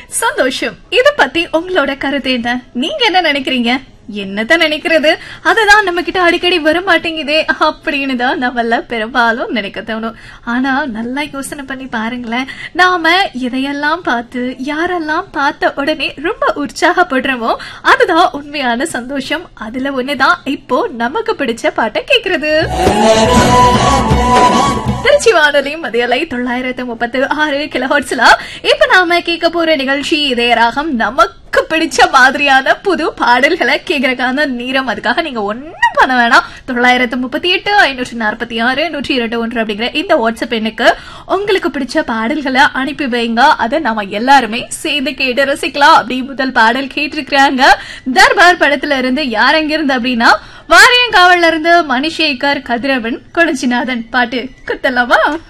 சந்தோஷம் இத பத்தி உங்களோட கருத்து என்ன நீங்க என்ன நினைக்கிறீங்க என்னதான் நினைக்கிறது அததான் நம்ம கிட்ட அடிக்கடி வர மாட்டேங்குதே அப்படின்னு தான் நம்மள பெரும்பாலும் நினைக்க தோணும் ஆனா நல்லா யோசனை பண்ணி பாருங்களேன் நாம எதையெல்லாம் பார்த்து யாரெல்லாம் பார்த்த உடனே ரொம்ப உற்சாகப்படுறோமோ அதுதான் உண்மையான சந்தோஷம் அதுல ஒண்ணுதான் இப்போ நமக்கு பிடிச்ச பாட்டை கேக்குறது திருச்சி வானொலி மதியலை தொள்ளாயிரத்து முப்பத்து ஆறு கிலோஹர்ட்ஸ்ல இப்ப நாம கேட்க போற நிகழ்ச்சி இதே ராகம் நமக்கு பிடிச்ச மாதிரியான புது பாடல்களை கேட்கறதுக்கான நேரம் அதுக்காக நீங்க ஒண்ணும் பண்ண வேணாம் தொள்ளாயிரத்து முப்பத்தி எட்டு ஐநூற்றி நாற்பத்தி ஆறு நூற்றி இரண்டு ஒன்று அப்படிங்கிற இந்த வாட்ஸ்அப் எண்ணுக்கு உங்களுக்கு பிடிச்ச பாடல்களை அனுப்பி வைங்க அதை நாம எல்லாருமே சேர்ந்து கேட்டு ரசிக்கலாம் அப்படி முதல் பாடல் கேட்டிருக்கிறாங்க தர்பார் படத்துல இருந்து யார் எங்க இருந்து அப்படின்னா வாரியங்காவல்ல இருந்து மணிசேகர் கதிரவன் கொளஞ்சிநாதன் பாட்டு குத்தலாமா